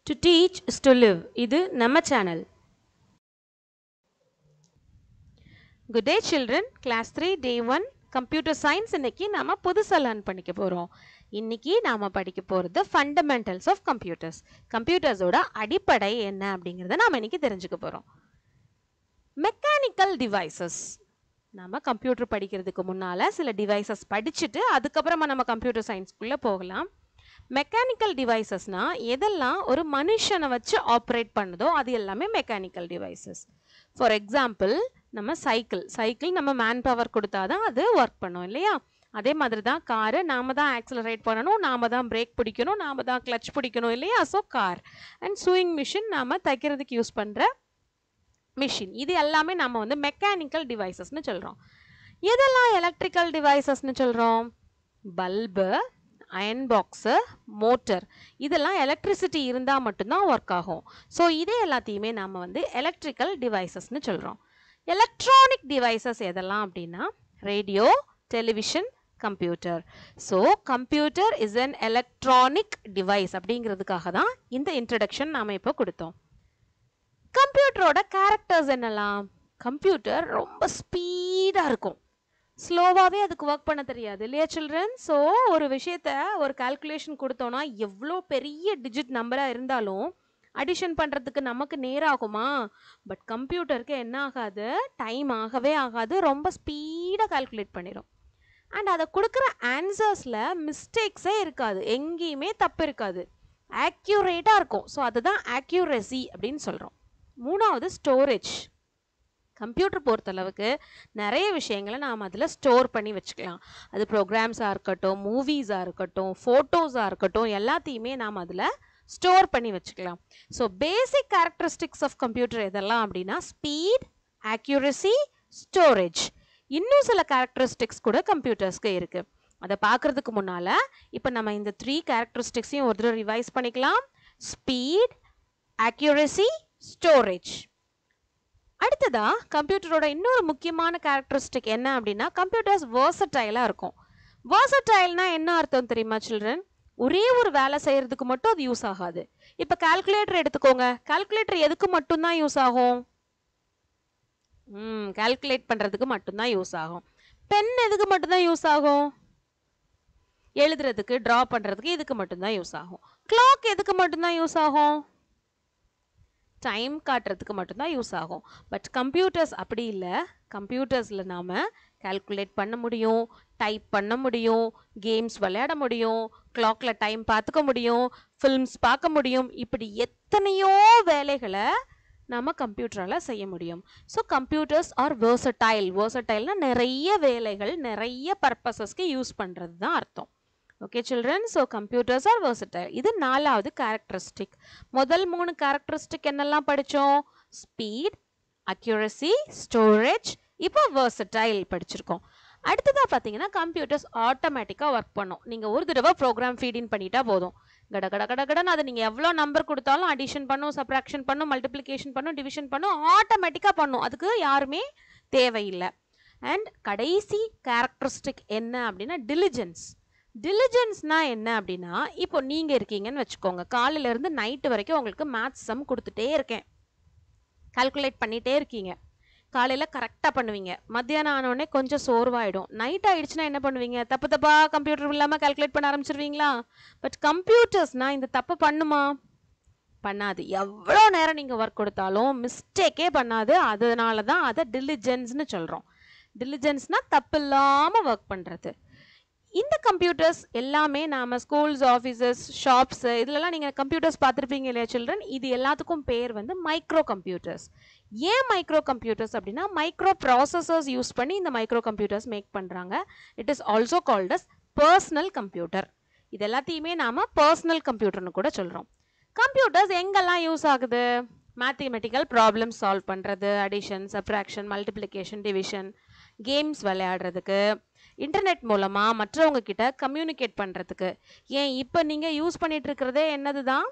to teach is to live இது நம்ம channel good day children class three day one computer science இன்னைக்கு நாம புதுசாக லேர்ன் பண்ணிக்க போகிறோம் இன்னைக்கு நாம படிக்க போகிறது ஃபண்டமெண்டல்ஸ் ஆஃப் கம்ப்யூட்டர்ஸ் கம்ப்யூட்டர்ஸோட அடிப்படை என்ன அப்படிங்கிறத நாம இன்னைக்கு தெரிஞ்சுக்க போகிறோம் மெக்கானிக்கல் டிவைசஸ் நம்ம கம்ப்யூட்டர் படிக்கிறதுக்கு முன்னால் சில டிவைசஸ் படிச்சுட்டு அதுக்கப்புறமா நம்ம கம்ப்யூட்டர் சயின்ஸ்குள்ளே போகலாம் மெக்கானிக்கல் டிவைசஸ்னால் எதெல்லாம் ஒரு மனுஷனை வச்சு ஆப்ரேட் பண்ணுதோ அது எல்லாமே மெக்கானிக்கல் டிவைசஸ் ஃபார் எக்ஸாம்பிள் நம்ம சைக்கிள் சைக்கிள் நம்ம மேன் பவர் கொடுத்தா தான் அது ஒர்க் பண்ணும் இல்லையா அதே மாதிரி தான் காரு நாம தான் ஆக்சலரேட் பண்ணணும் நாம தான் பிரேக் பிடிக்கணும் நாம தான் கிளச் பிடிக்கணும் இல்லையா so car and sewing machine நாம தைக்கிறதுக்கு யூஸ் பண்ணுற மிஷின் இது எல்லாமே நம்ம வந்து மெக்கானிக்கல் டிவைசஸ்னு சொல்கிறோம் எதெல்லாம் எலக்ட்ரிக்கல் டிவைசஸ்னு சொல்கிறோம் பல்பு அயன் பாக்ஸு மோட்டர் இதெல்லாம் எலக்ட்ரிசிட்டி இருந்தால் மட்டும்தான் ஒர்க் ஆகும் ஸோ இதே எல்லாத்தையுமே நம்ம வந்து எலக்ட்ரிக்கல் டிவைசஸ்னு சொல்கிறோம் எலக்ட்ரானிக் டிவைசஸ் எதெல்லாம் அப்படின்னா radio television computer so computer is an electronic device அப்படிங்கிறதுக்காக தான் இந்த இன்ட்ரடக்ஷன் நாம் இப்போ கொடுத்தோம் கம்ப்யூட்டரோட கேரக்டர்ஸ் என்னலாம் கம்ப்யூட்டர் ரொம்ப ஸ்பீடாக இருக்கும் ஸ்லோவாகவே அதுக்கு ஒர்க் பண்ண தெரியாது இல்லையா சில்ட்ரன் ஸோ ஒரு விஷயத்த ஒரு கால்குலேஷன் கொடுத்தோன்னா எவ்வளோ பெரிய டிஜிட் நம்பராக இருந்தாலும் அடிஷன் பண்ணுறதுக்கு நமக்கு நேரம் ஆகுமா பட் கம்ப்யூட்டருக்கு என்ன ஆகாது டைம் ஆகவே ஆகாது ரொம்ப ஸ்பீடாக கால்குலேட் பண்ணிடும் அண்ட் அதை கொடுக்குற ஆன்சர்ஸில் மிஸ்டேக்ஸே இருக்காது எங்கேயுமே தப்பு இருக்காது ஆக்யூரேட்டாக இருக்கும் ஸோ அதுதான் ஆக்யூரசி அப்படின்னு சொல்கிறோம் மூணாவது ஸ்டோரேஜ் கம்ப்யூட்டர் பொறுத்தளவுக்கு நிறைய விஷயங்களை நாம் அதில் ஸ்டோர் பண்ணி வச்சுக்கலாம் அது ப்ரோக்ராம்ஸாக இருக்கட்டும் மூவிஸாக இருக்கட்டும் ஃபோட்டோஸாக இருக்கட்டும் எல்லாத்தையுமே நாம் அதில் ஸ்டோர் பண்ணி வச்சுக்கலாம் so basic characteristics of computer எதெல்லாம் அப்படின்னா ஸ்பீட் ஆக்யூரசி ஸ்டோரேஜ் இன்னும் சில கேரக்டரிஸ்டிக்ஸ் கூட கம்ப்யூட்டர்ஸ்க்கு இருக்குது அதை பார்க்குறதுக்கு முன்னால் இப்போ நம்ம இந்த த்ரீ கேரக்டரிஸ்டிக்ஸையும் ஒரு தடவை ரிவைஸ் பண்ணிக்கலாம் ஸ்பீட் ஆக்யூரசி ஸ்டோரேஜ் அடுத்ததா கம்ப்யூட்டரோட இன்னொரு முக்கியமான கேரக்டரிஸ்டிக் என்ன அப்படின்னா கம்ப்யூட்டர்ஸ் வேர்சடைலாக இருக்கும் வேர்சடைல்னா என்ன அர்த்தம் தெரியுமா சில்ட்ரன் ஒரே ஒரு வேலை செய்யறதுக்கு மட்டும் அது யூஸ் ஆகாது இப்போ கால்குலேட்டர் எடுத்துக்கோங்க கால்குலேட்டர் எதுக்கு மட்டும்தான் யூஸ் ஆகும் ம் கால்குலேட் பண்ணுறதுக்கு மட்டும்தான் யூஸ் ஆகும் பென் எதுக்கு மட்டும்தான் யூஸ் ஆகும் எழுதுறதுக்கு ட்ரா பண்ணுறதுக்கு இதுக்கு மட்டும்தான் யூஸ் ஆகும் கிளாக் எதுக்கு மட்டும்தான் யூஸ் ஆகும் டைம் காட்டுறதுக்கு மட்டும்தான் யூஸ் ஆகும் பட் கம்ப்யூட்டர்ஸ் அப்படி இல்லை கம்ப்யூட்டர்ஸில் நாம் கால்குலேட் பண்ண முடியும் டைப் பண்ண முடியும் கேம்ஸ் விளையாட முடியும் கிளாக்கில் டைம் பார்த்துக்க முடியும் ஃபில்ம்ஸ் பார்க்க முடியும் இப்படி எத்தனையோ வேலைகளை நம்ம கம்ப்யூட்டரால் செய்ய முடியும் ஸோ கம்ப்யூட்டர்ஸ் ஆர் வேர்சடைல் வேர்சடைல்னால் நிறைய வேலைகள் நிறைய பர்பஸஸ்க்கு யூஸ் பண்ணுறது தான் அர்த்தம் okay children so computers are versatile இது நாலாவது கேரக்டரிஸ்டிக் முதல் மூணு கேரக்டரிஸ்டிக் என்னெல்லாம் படித்தோம் ஸ்பீட் அக்யூரசி ஸ்டோரேஜ் இப்போ வேர்சடைல் படிச்சிருக்கோம் அடுத்ததாக பார்த்தீங்கன்னா கம்ப்யூட்டர்ஸ் ஆட்டோமேட்டிக்காக ஒர்க் பண்ணும் நீங்கள் ஒரு தடவை ப்ரோக்ராம் ஃபீடின் பண்ணிட்டா போதும் கட கட கட கடன்னு அதை நீங்கள் எவ்வளோ நம்பர் கொடுத்தாலும் அடிஷன் பண்ணும் சப்ராக்ஷன் பண்ணும் மல்டிப்ளிகேஷன் பண்ணும் டிவிஷன் பண்ணும் ஆட்டோமேட்டிக்காக பண்ணும் அதுக்கு யாருமே தேவையில்லை அண்ட் கடைசி கேரக்டரிஸ்டிக் என்ன அப்படின்னா டிலிஜென்ஸ் டிலிஜென்ஸ்னா என்ன அப்படின்னா இப்போ நீங்கள் இருக்கீங்கன்னு வச்சுக்கோங்க காலையிலேருந்து நைட்டு வரைக்கும் உங்களுக்கு மேத்ஸ் சம் கொடுத்துட்டே இருக்கேன் கால்குலேட் பண்ணிகிட்டே இருக்கீங்க காலையில் கரெக்டாக பண்ணுவீங்க மத்தியானம் ஆனோடனே கொஞ்சம் சோர்வாயிடும் நைட் ஆயிடுச்சுன்னா என்ன பண்ணுவீங்க தப்பு தப்பாக கம்ப்யூட்டர் இல்லாமல் கால்குலேட் பண்ண ஆரம்பிச்சிருவீங்களா பட் கம்ப்யூட்டர்ஸ்னால் இந்த தப்பு பண்ணுமா பண்ணாது எவ்வளோ நேரம் நீங்கள் ஒர்க் கொடுத்தாலும் மிஸ்டேக்கே பண்ணாது அதனால தான் அதை டிலிஜென்ஸ்னு சொல்கிறோம் டிலிஜென்ஸ்னால் தப்பு இல்லாமல் ஒர்க் பண்ணுறது இந்த கம்ப்யூட்டர்ஸ் எல்லாமே நாம் ஸ்கூல்ஸ் ஆஃபீஸஸ் ஷாப்ஸு இதுலலாம் நீங்கள் கம்ப்யூட்டர்ஸ் பார்த்துருப்பீங்க இல்லையா சில்ட்ரன் இது எல்லாத்துக்கும் பேர் வந்து மைக்ரோ கம்ப்யூட்டர்ஸ் ஏன் மைக்ரோ கம்ப்யூட்டர்ஸ் அப்படின்னா மைக்ரோ ப்ராசஸர்ஸ் யூஸ் பண்ணி இந்த மைக்ரோ கம்ப்யூட்டர்ஸ் மேக் பண்ணுறாங்க it is also called as personal computer இது எல்லாத்தையுமே நாம் பர்சனல் கம்ப்யூட்டர்னு கூட சொல்கிறோம் கம்ப்யூட்டர்ஸ் எங்கெல்லாம் யூஸ் ஆகுது மேத்தமெட்டிக்கல் ப்ராப்ளம்ஸ் சால்வ் பண்ணுறது addition subtraction multiplication division games விளையாடுறதுக்கு இன்டர்நெட் மூலமாக மற்றவங்க கிட்ட கம்யூனிகேட் பண்ணுறதுக்கு ஏன் இப்போ நீங்கள் யூஸ் பண்ணிட்டு இருக்கிறதே என்னது தான்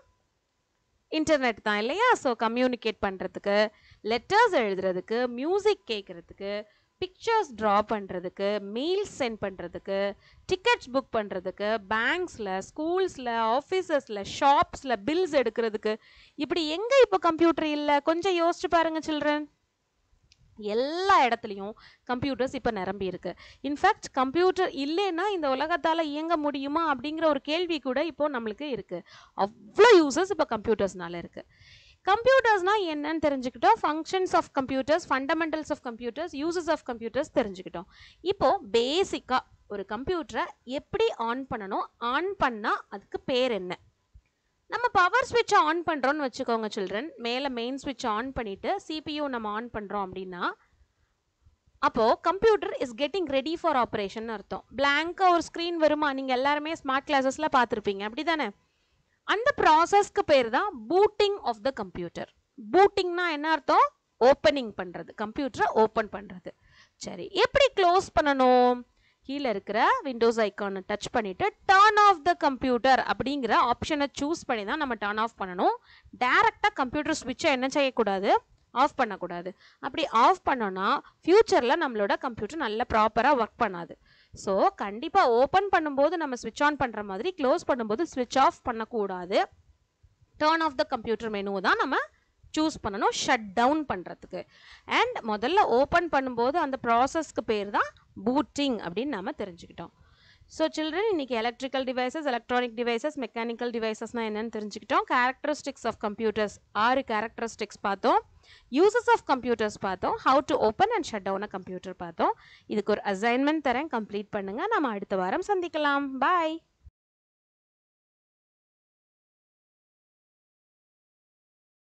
இன்டர்நெட் தான் இல்லையா ஸோ கம்யூனிகேட் பண்ணுறதுக்கு லெட்டர்ஸ் எழுதுறதுக்கு மியூசிக் கேட்குறதுக்கு பிக்சர்ஸ் ட்ரா பண்ணுறதுக்கு மெயில்ஸ் சென்ட் பண்ணுறதுக்கு டிக்கெட்ஸ் புக் பண்ணுறதுக்கு பேங்க்ஸில் ஸ்கூல்ஸில் ஆஃபீஸஸில் ஷாப்ஸில் பில்ஸ் எடுக்கிறதுக்கு இப்படி எங்கே இப்போ கம்ப்யூட்டர் இல்லை கொஞ்சம் யோசிச்சு பாருங்க சில்ட்ரன் எல்லா இடத்துலையும் கம்ப்யூட்டர்ஸ் இப்போ நிரம்பி இருக்கு இன்ஃபேக்ட் கம்ப்யூட்டர் இல்லைன்னா இந்த உலகத்தால் இயங்க முடியுமா அப்படிங்கிற ஒரு கேள்வி கூட இப்போ நம்மளுக்கு இருக்கு அவ்வளோ யூசஸ் இப்போ கம்ப்யூட்டர்ஸ்னால இருக்கு கம்ப்யூட்டர்ஸ்னா என்னன்னு தெரிஞ்சுக்கிட்டோம் functions of computers fundamentals of computers uses of computers தெரிஞ்சுக்கிட்டோம் இப்போ பேசிக்காக ஒரு கம்ப்யூட்டரை எப்படி ஆன் பண்ணணும் ஆன் பண்ணால் அதுக்கு பேர் என்ன நம்ம பவர் ஸ்விட்சை ஆன் பண்ணுறோன்னு வச்சுக்கோங்க சில்ட்ரன் மேலே மெயின் ஸ்விட்ச் ஆன் பண்ணிவிட்டு சிபியூ நம்ம ஆன் பண்ணுறோம் அப்படின்னா அப்போது computer is getting ready for operation அர்த்தம் பிளாங்காக ஒரு ஸ்க்ரீன் வருமா நீங்கள் எல்லாருமே ஸ்மார்ட் கிளாஸஸில் பார்த்துருப்பீங்க அப்படி தானே அந்த ப்ராசஸ்க்கு பேர் தான் பூட்டிங் ஆஃப் த கம்ப்யூட்டர் பூட்டிங்னா என்ன அர்த்தம் ஓப்பனிங் பண்ணுறது கம்ப்யூட்டரை ஓப்பன் பண்ணுறது சரி எப்படி க்ளோஸ் பண்ணணும் கீழே இருக்கிற விண்டோஸ் ஐக்கானை டச் பண்ணிவிட்டு டர்ன் ஆஃப் த கம்ப்யூட்டர் அப்படிங்கிற ஆப்ஷனை சூஸ் பண்ணி தான் நம்ம டர்ன் ஆஃப் பண்ணணும் டேரெக்டாக கம்ப்யூட்டர் ஸ்விட்சை என்ன செய்யக்கூடாது ஆஃப் பண்ணக்கூடாது அப்படி ஆஃப் பண்ணோன்னா ஃப்யூச்சரில் நம்மளோட கம்ப்யூட்டர் நல்ல ப்ராப்பராக ஒர்க் பண்ணாது ஸோ கண்டிப்பாக ஓப்பன் பண்ணும்போது நம்ம ஸ்விட்ச் ஆன் பண்ணுற மாதிரி க்ளோஸ் பண்ணும்போது ஸ்விட்ச் ஆஃப் பண்ணக்கூடாது turn off the computer menu தான் நம்ம சூஸ் பண்ணணும் ஷட் டவுன் பண்ணுறதுக்கு அண்ட் முதல்ல ஓப்பன் பண்ணும்போது அந்த ப்ராசஸ்க்கு பேர் தான் பூட்டிங் அப்படின்னு நம்ம தெரிஞ்சுக்கிட்டோம் ஸோ சில்ட்ரன் இன்னைக்கு electrical devices electronic devices mechanical டிவைசஸ்னால் என்னன்னு தெரிஞ்சுக்கிட்டோம் கேரக்டரிஸ்டிக்ஸ் ஆஃப் கம்ப்யூட்டர்ஸ் ஆறு கேரக்டரிஸ்டிக்ஸ் பார்த்தோம் யூசஸ் ஆஃப் கம்ப்யூட்டர்ஸ் பார்த்தோம் how to open and shut down a computer பார்த்தோம் இதுக்கு ஒரு அசைன்மெண்ட் தரேன் கம்ப்ளீட் பண்ணுங்கள் நம்ம அடுத்த வாரம் சந்திக்கலாம் பாய்